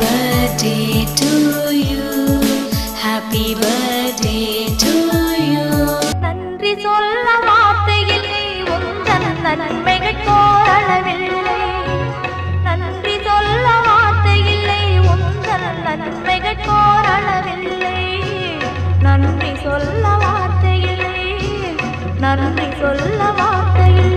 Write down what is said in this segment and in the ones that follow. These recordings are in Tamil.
birthday to you. Happy birthday to you. நன்றி சொல்ல வார்த்தையில்லை உந்தன் நன்மைகள் கோரளவில்லை நன்றி சொல்ல வார்த்தையில்லை உந்தன் நன்மைகள் கோரளவில்லை நன்றி சொல்ல வார்த்தையில்லை நன்றி சொல்ல வார்த்தையில்லை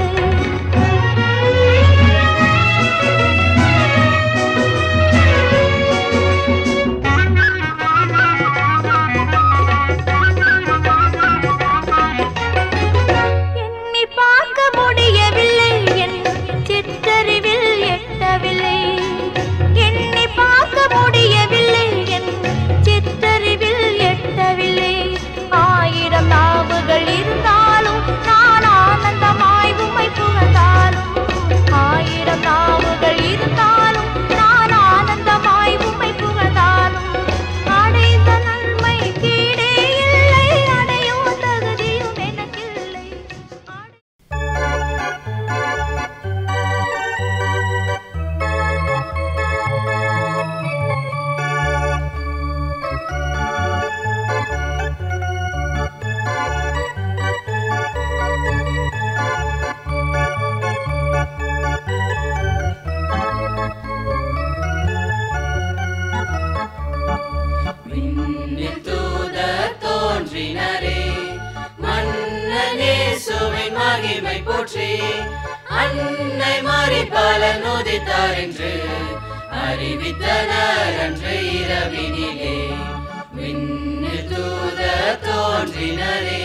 எண்ணி பார்க்க முடியவில்லை என் சிற்றறிவில் எட்டவில்லை எண்ணி பார்க்க முடியவில்லை என் சிற்றறிவில் எட்டவில்லை ஆயிரம் நாவுகள் இருந்தாலும் நான் ஆனந்தமாய் உம்மை புகழ்ந்தாலும் ஆயிரம் நாவுகள் இருந்தாலும் நான் ஆனந்தமாய் உம்மை புகழ்ந்தாலும் அடைந்த நன்மை கீழே இல்லை அடையும் தகுதியும் எனக்கில்லை அடை- விண்ணில் தூதர் தோன்றினரே மன்னனே சுவை மகிமை போற்றி அன்னை மாறி பல நோதித்தார் என்று அறிவித்தனர் அன்று இரவினிலே விண்ணில் தூதர் தோன்றினரே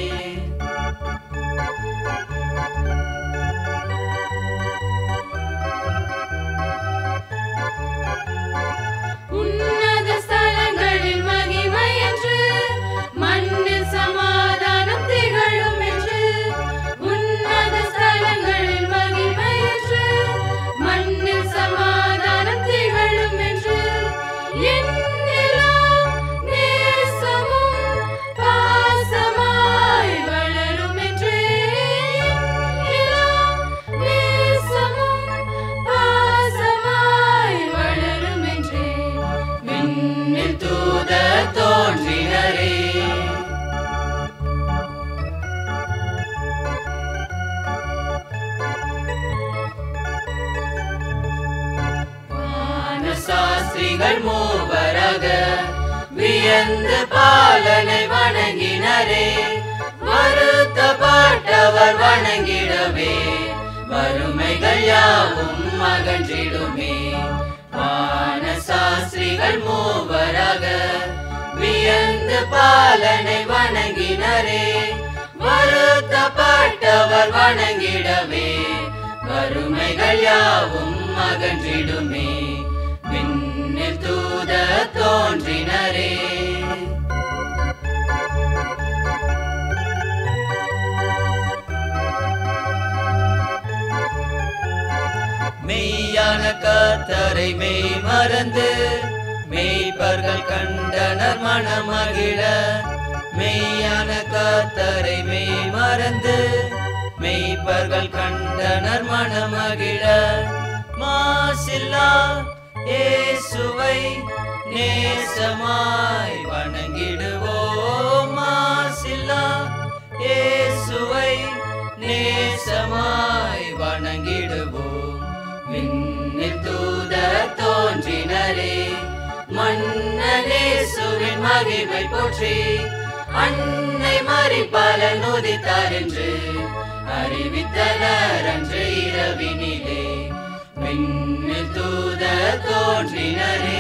உன்னத ஸ்தலங்களில் மகிமை என்று மண்ணில் சமாதானம் திகழும் என்று உன்னத ஸ்தலங்களில் மகிமை என்று மண்ணில் சமாதானம் திகழும் என்று என்னிலா நேசமும் பாசமாய் வளரும் என்று என்னிலா நேசமும் பாசமாய் வளரும் என்று விண்ணில் தூதர் தோன்றினரே சாஸ்திரிகள் மூவராக வியந்து பாலனை வணங்கினரே வருத்தப்பட்டவர் வணங்கிடவே வறுமைகள் யாவும் அகன்றிடுமே வான சாஸ்திரிகள் மூவராக வியந்து பாலனை வணங்கினரே வருத்தப்பட்டவர் வணங்கிடவே வறுமைகள் யாவும் அகன்றிடுமே விண்ணில் தூத தோன்றினரே மெய்யான கத்தரை மெய் மறந்து மெய்ப்பர்கள் கண்டனர் மனமகிழ மெய்யான கத்தரை மெய் மறந்து மெய்ப்பர்கள் கண்டனர் மனமகிழ மாசில்லா இயேசுவை நேசமாய் வணங்கிடுவோம் மாசில்லா இயேசுவை நேசமாய் வணங்கிடுவோம் விண்ணில் தூத தோன்றினரே மன்னனேசுவின் மகிமை போற்றி அன்னை மறிப்பால நோதித்தார் என்று அறிவித்தனர் அன்று இரவினிலே விண்ணில் தூத தோன்றினரே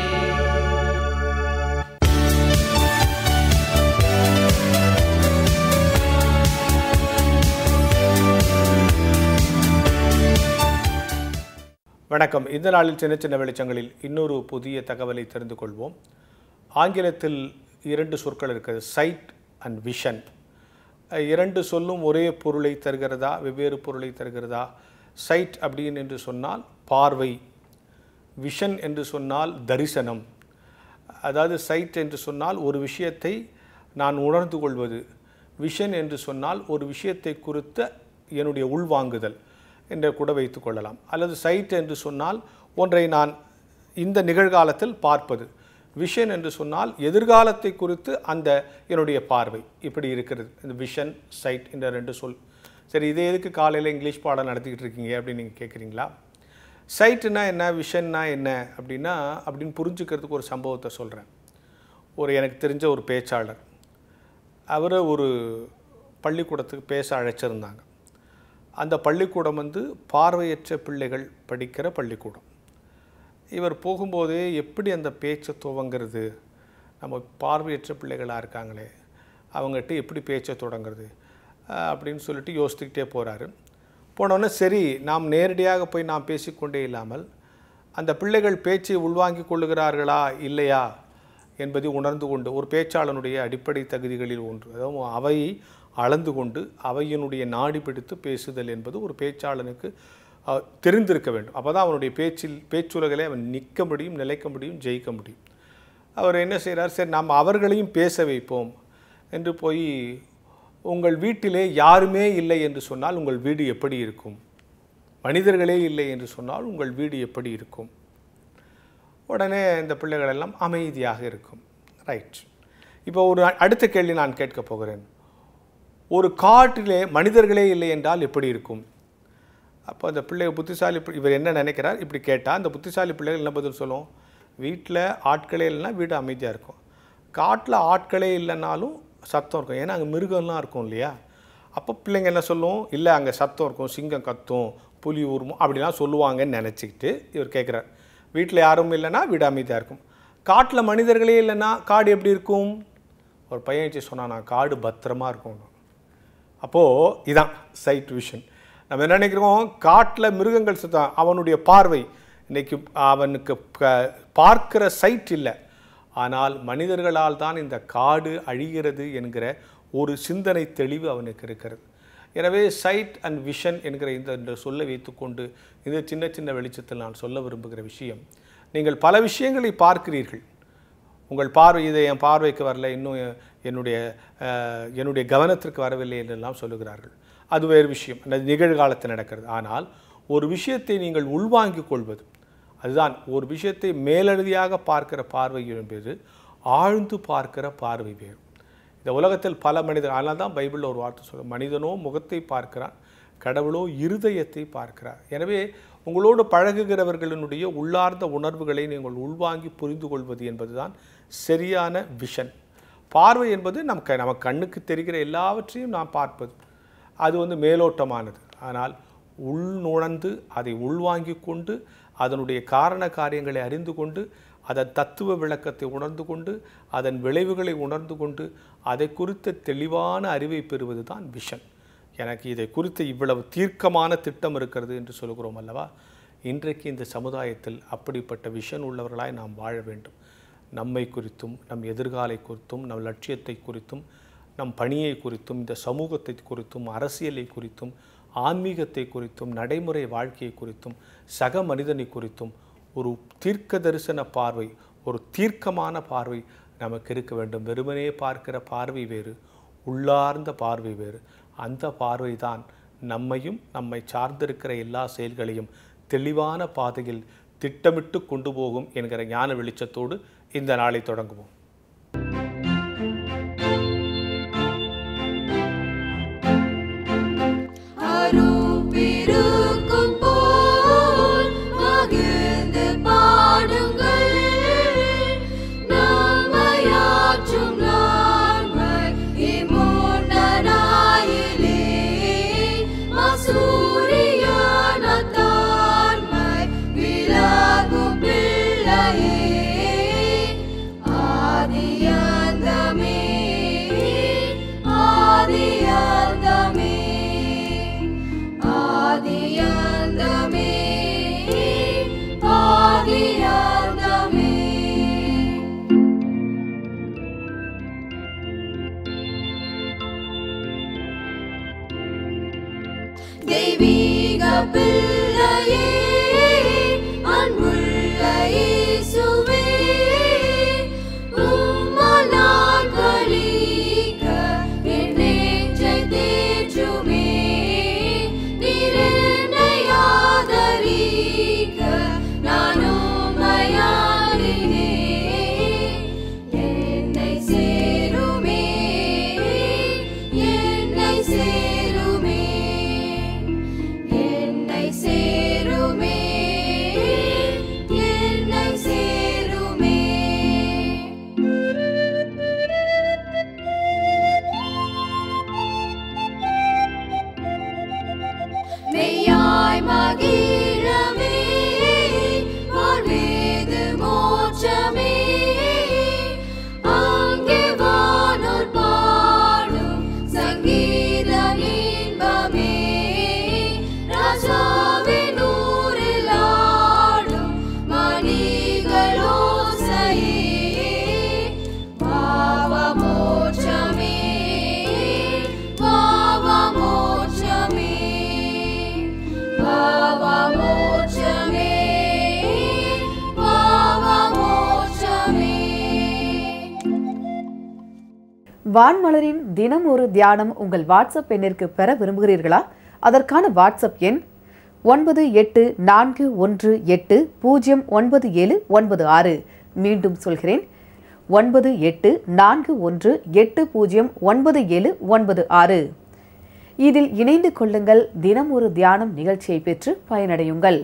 வணக்கம் இந்த நாளில் சின்ன சின்ன வெளிச்சங்களில் இன்னொரு புதிய தகவலை தெரிந்து கொள்வோம் ஆங்கிலத்தில் இரண்டு சொற்கள் இருக்கிறது சைட் அண்ட் விஷன் இரண்டு சொல்லும் ஒரே பொருளை தருகிறதா வெவ்வேறு பொருளை தருகிறதா சைட் அப்படின்னு என்று சொன்னால் பார்வை விஷன் என்று சொன்னால் தரிசனம் அதாவது சைட் என்று சொன்னால் ஒரு விஷயத்தை நான் உணர்ந்து கொள்வது விஷன் என்று சொன்னால் ஒரு விஷயத்தை குறித்த என்னுடைய உள்வாங்குதல் என்று கூட வைத்துக் கொள்ளலாம் அல்லது சைட் என்று சொன்னால் ஒன்றை நான் இந்த நிகழ்காலத்தில் பார்ப்பது விஷன் என்று சொன்னால் எதிர்காலத்தை குறித்து அந்த என்னுடைய பார்வை இப்படி இருக்கிறது இந்த விஷன் சைட் இந்த ரெண்டு சொல் சரி இதே எதுக்கு காலையில் இங்கிலீஷ் பாடம் நடத்திக்கிட்டு இருக்கீங்க அப்படின்னு நீங்கள் கேட்குறீங்களா சைட்டுனா என்ன விஷன்னா என்ன அப்படின்னா அப்படின்னு புரிஞ்சுக்கிறதுக்கு ஒரு சம்பவத்தை சொல்கிறேன் ஒரு எனக்கு தெரிஞ்ச ஒரு பேச்சாளர் அவரை ஒரு பள்ளிக்கூடத்துக்கு பேச அழைச்சிருந்தாங்க அந்த பள்ளிக்கூடம் வந்து பார்வையற்ற பிள்ளைகள் படிக்கிற பள்ளிக்கூடம் இவர் போகும்போதே எப்படி அந்த பேச்சை துவங்கிறது நம்ம பார்வையற்ற பிள்ளைகளாக இருக்காங்களே அவங்ககிட்ட எப்படி பேச்சை தொடங்குறது அஹ் அப்படின்னு சொல்லிட்டு யோசித்துக்கிட்டே போகிறாரு போனோடனே சரி நாம் நேரடியாக போய் நாம் பேசிக்கொண்டே இல்லாமல் அந்த பிள்ளைகள் பேச்சை உள்வாங்கிக் கொள்ளுகிறார்களா இல்லையா என்பதை உணர்ந்து கொண்டு ஒரு பேச்சாளனுடைய அடிப்படை தகுதிகளில் ஒன்று அதாவது அவை அளந்து கொண்டு அவையினுடைய நாடி பிடித்து பேசுதல் என்பது ஒரு பேச்சாளனுக்கு அஹ், தெரிந்திருக்க வேண்டும் அப்போ தான் அவனுடைய பேச்சில் பேச்சுலகிலே அவன் நிற்க முடியும் நிலைக்க முடியும் ஜெயிக்க முடியும் அவர் என்ன செய்கிறார் சரி நாம் அவர்களையும் பேச வைப்போம் என்று போய் உங்கள் வீட்டிலே யாருமே இல்லை என்று சொன்னால் உங்கள் வீடு எப்படி இருக்கும் மனிதர்களே இல்லை என்று சொன்னால் உங்கள் வீடு எப்படி இருக்கும் உடனே இந்த பிள்ளைகள் எல்லாம் அமைதியாக இருக்கும் ரைட் இப்போ ஒரு அடுத்த கேள்வி நான் கேட்கப் போகிறேன் ஒரு காட்டிலே மனிதர்களே இல்லை என்றால் எப்படி இருக்கும் அப்போ அந்த பிள்ளை புத்திசாலி பி- இவர் என்ன நினைக்கிறார் இப்படி கேட்டால் அந்த புத்திசாலி பிள்ளைகள் என்ன பதில் சொல்லும் வீட்டில் ஆட்களே இல்லைன்னா வீடு அமைதியாக இருக்கும் காட்டில் ஆட்களே இல்லைன்னாலும் சத்தம் இருக்கும் ஏன்னா அங்கே மிருகம்லாம் இருக்கும் இல்லையா அப்போ பிள்ளைங்க என்ன சொல்லும் இல்லை அங்கே சத்தம் இருக்கும் சிங்கம் கத்தும் புலி உருமும் அப்படிலாம் சொல்லுவாங்கன்னு நினச்சிக்கிட்டு இவர் கேட்குறார் வீட்டில் யாரும் இல்லைன்னா வீடு அமைதியாக இருக்கும் காட்டில் மனிதர்களே இல்லைன்னா காடு எப்படி இருக்கும் ஒரு பையன் வச்சு சொன்னான் நான் காடு பத்திரமா இருக்கும் அப்போது இதான் சைட் விஷன் நம்ம என்ன நினைக்கிறோம் காட்டில் மிருகங்கள் சுத்தம் அவனுடைய பார்வை இன்னைக்கு அவனுக்கு க- பார்க்கிற சைட் இல்லை ஆனால் மனிதர்களால் தான் இந்த காடு அழிகிறது என்கிற ஒரு சிந்தனை தெளிவு அவனுக்கு இருக்கிறது எனவே சைட் அண்ட் விஷன் என்கிற இந்த இந்த சொல்லை வைத்துக்கொண்டு இந்த சின்ன சின்ன வெளிச்சத்தில் நான் சொல்ல விரும்புகிற விஷயம் நீங்கள் பல விஷயங்களை பார்க்கிறீர்கள் உங்கள் பார்வை இதை என் பார்வைக்கு வரல இன்னும் எ- என்னுடைய அஹ், என்னுடைய கவனத்திற்கு வரவில்லை என்றெல்லாம் சொல்லுகிறார்கள் அது வேறு விஷயம் அந்த நிகழ்காலத்தில் நடக்கிறது ஆனால் ஒரு விஷயத்தை நீங்கள் உள்வாங்கிக் கொள்வது அதுதான் ஒரு விஷயத்தை மேலழுதியாக பார்க்கிற பார்வை என்பது ஆழ்ந்து பார்க்கிற பார்வை வேறு இந்த உலகத்தில் பல மனிதர் அதனால தான் பைபிளில் ஒரு வார்த்தை சொல்லும் மனிதனோ முகத்தை பார்க்கிறான் கடவுளோ இருதயத்தை பார்க்கிறார் எனவே உங்களோடு பழகுகிறவர்களினுடைய உள்ளார்ந்த உணர்வுகளை நீங்கள் உள்வாங்கி புரிந்து கொள்வது என்பதுதான் சரியான விஷன் பார்வை என்பது நமக்கு நம்ம கண்ணுக்கு தெரிகிற எல்லாவற்றையும் நாம் பார்ப்பது அது வந்து மேலோட்டமானது ஆனால் உள்நுழைந்து அதை உள்வாங்கிக் கொண்டு அதனுடைய காரண காரியங்களை அறிந்து கொண்டு அதன் தத்துவ விளக்கத்தை உணர்ந்து கொண்டு அதன் விளைவுகளை உணர்ந்து கொண்டு அதை குறித்த தெளிவான அறிவை பெறுவது தான் விஷன் எனக்கு இதை குறித்து இவ்வளவு தீர்க்கமான திட்டம் இருக்கிறது என்று சொல்கிறோம் அல்லவா இன்றைக்கு இந்த சமுதாயத்தில் அப்படிப்பட்ட விஷன் உள்ளவர்களாய் நாம் வாழ வேண்டும் நம்மை குறித்தும் நம் எதிர்காலை குறித்தும் நம் லட்சியத்தை குறித்தும் நம் பணியை குறித்தும் இந்த சமூகத்தை குறித்தும் அரசியலை குறித்தும் ஆன்மீகத்தை குறித்தும் நடைமுறை வாழ்க்கையை குறித்தும் சக மனிதனை குறித்தும் ஒரு தீர்க்க தரிசன பார்வை ஒரு தீர்க்கமான பார்வை நமக்கு இருக்க வேண்டும் வெறுமனே பார்க்கிற பார்வை வேறு உள்ளார்ந்த பார்வை வேறு அந்த பார்வை தான் நம்மையும் நம்மை சார்ந்திருக்கிற எல்லா செயல்களையும் தெளிவான பாதையில் திட்டமிட்டு கொண்டு போகும் என்கிற ஞான வெளிச்சத்தோடு இந்த நாளை தொடங்குவோம் அரும்பிருக்கும் போல் மகிழ்ந்து பாடுங்கள் நம்மையாற்றும் நன்மை இம்முன்னராயிலே மசூரியனத்தார்மை விலகும் பிள்ளையே ஆதியந்தமே ஆதியந்தமே ஆதியந்தமே ஆதியந்தமே தெய்வீக பிள்ளையே அன்புள்ள இயேசு வான்மலரின் தினம் ஒரு தியானம் உங்கள் வாட்ஸ்அப் எண்ணிற்கு பெற விரும்புகிறீர்களா அதற்கான வாட்ஸ்அப் எண் ஒன்பது எட்டு நான்கு ஒன்று எட்டு பூஜ்ஜியம் ஒன்பது ஏழு ஒன்பது ஆறு மீண்டும் சொல்கிறேன் ஒன்பது எட்டு நான்கு ஒன்று எட்டு பூஜ்ஜியம் ஒன்பது ஏழு ஒன்பது ஆறு இதில் இணைந்து கொள்ளுங்கள் தினம் ஒரு தியானம் நிகழ்ச்சியை பெற்று பயனடையுங்கள்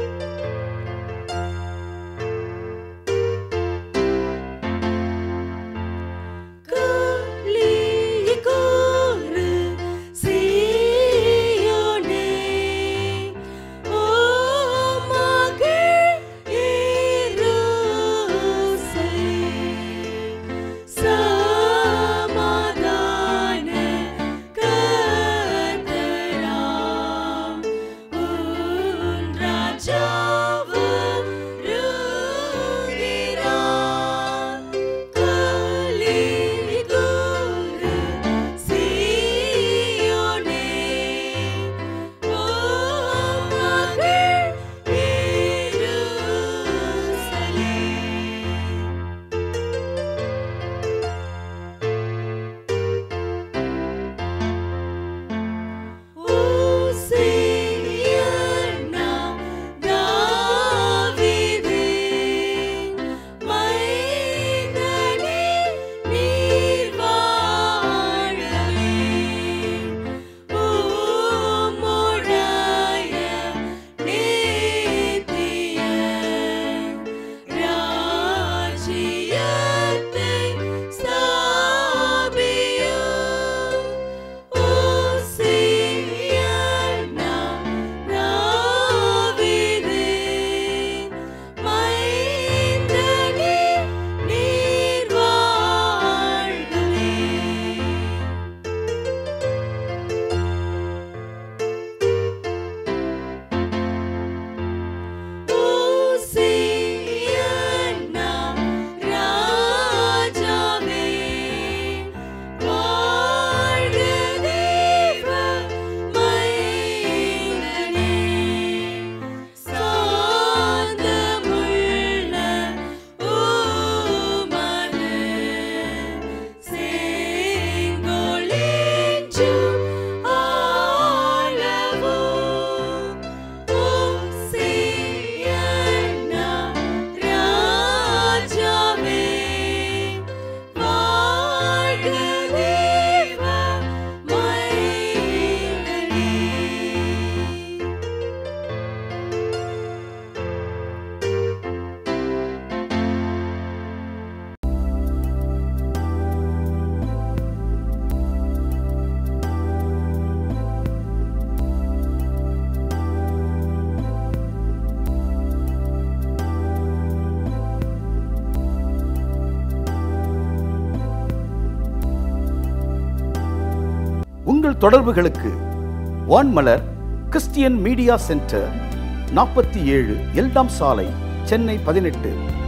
உங்கள் தொடர்புகளுக்கு வான்மலர் கிறிஸ்டியன் மீடியா சென்டர் நாற்பத்தி ஏழு எல்டாம் சாலை சென்னை பதினெட்டு